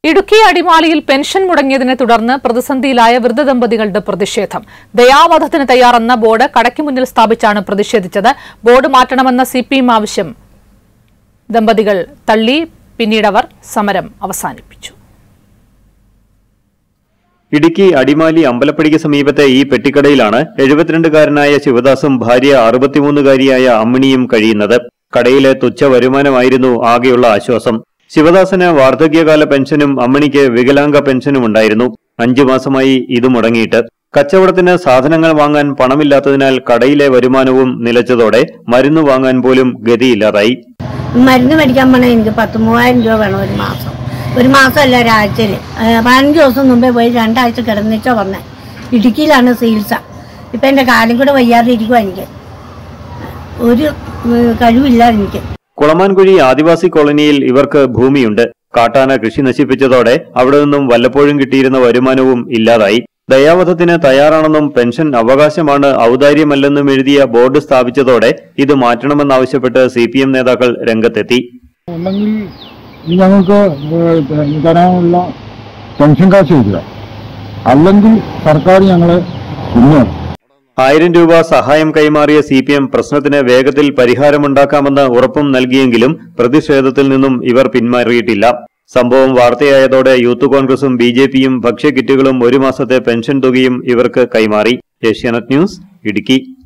ഇടുക്കി അടിമാലിയിൽ പെൻഷൻ മുടങ്ങിയതിനെ തുടർന്ന് പ്രതിസന്ധിയിലായ വൃദ്ധ ദമ്പതികളുടെ പ്രതിഷേധം ദയാവധത്തിന് തയ്യാറെന്ന ബോർഡ് കടയ്ക്ക് മുന്നിൽ സ്ഥാപിച്ചാണ് പ്രതിഷേധിച്ചത് ബോർഡ് മാറ്റണമെന്ന സി പി എം ആവശ്യം ദമ്പതികൾ തള്ളി പിന്നീടവർ സമരം അവസാനിപ്പിച്ചു ഇടുക്കി അടിമാലി അമ്പലപ്പടിക്ക് സമീപത്തെ ഈ പെട്ടിക്കടയിലാണ് എഴുപത്തിരണ്ടുകാരനായ ശിവദാസും ഭാര്യ അറുപത്തിമൂന്നുകാരിയായ അമ്മിണിയും കഴിയുന്നത് കടയിലെ തുച്ഛ വരുമാനമായിരുന്നു ആകെയുള്ള ആശ്വാസം ശിവദാസന് വാർദ്ധക്യകാല പെൻഷനും അമ്മിണിക്ക് വികലാംഗ പെൻഷനും ഉണ്ടായിരുന്നു അഞ്ചു മാസമായി ഇത് മുടങ്ങിയിട്ട് കച്ചവടത്തിന് സാധനങ്ങൾ വാങ്ങാൻ പണമില്ലാത്തതിനാൽ കടയിലെ വരുമാനവും നിലച്ചതോടെ മരുന്ന് വാങ്ങാൻ പോലും ഗതിയില്ലാതായി മരുന്ന് മേടിക്കാൻ പോണേ എനിക്ക് പത്ത് മൂവായിരം രൂപ വേണം ഒരു മാസം ഒരു മാസമല്ല ഒരാഴ്ചയിൽ പതിനഞ്ച് ദിവസം മുമ്പേ പോയി രണ്ടാഴ്ച കിടന്നിച്ചാ വന്നേ ഇടുക്കിയിലാണ് ചികിത്സ ഇപ്പം എൻ്റെ കാലും കൂടെ വയ്യാതെ ഇരിക്കുവാ എനിക്ക് ഒരു ഉം, കഴിവില്ല എനിക്ക് കുളമാൻകുഴി ആദിവാസി കോളനിയിൽ ഇവർക്ക് ഭൂമിയുണ്ട് കാട്ടാന കൃഷി നശിപ്പിച്ചതോടെ അവിടെ നിന്നും വല്ലപ്പോഴും കിട്ടിയിരുന്ന വരുമാനവും ഇല്ലാതായി ദയാവധത്തിന് തയ്യാറാണെന്നും പെൻഷൻ അവകാശമാണ് ഔദാര്യമല്ലെന്നും എഴുതിയ ബോർഡ് സ്ഥാപിച്ചതോടെ ഇത് മാറ്റണമെന്നാവശ്യപ്പെട്ട് സി പി എം നേതാക്കൾ രംഗത്തെത്തി ഉണ്ടെങ്കിൽ ഞങ്ങൾക്ക് ഏഹ് തരാനുള്ള പെൻഷൻ കാശ് തരിക അല്ലെങ്കിൽ സർക്കാർ ഞങ്ങളെ ഇന്ന് ആയിരം രൂപ സഹായം കൈമാറിയ സി പി എം പ്രശ്നത്തിന് വേഗത്തിൽ പരിഹാരമുണ്ടാക്കാമെന്ന് ഉറപ്പും നൽകിയെങ്കിലും പ്രതിഷേധത്തിൽ നിന്നും ഇവർ പിന്മാറിയിട്ടില്ല സംഭവം വാർത്തയായതോടെ യൂത്ത് കോൺഗ്രസും ബി ജെ പിയും ഭക്ഷ്യക്കിറ്റുകളും ഒരു മാസത്തെ പെൻഷൻ തുകയും ഇവർക്ക് കൈമാറി ഏഷ്യാനെറ്റ് ന്യൂസ് ഇടുക്കി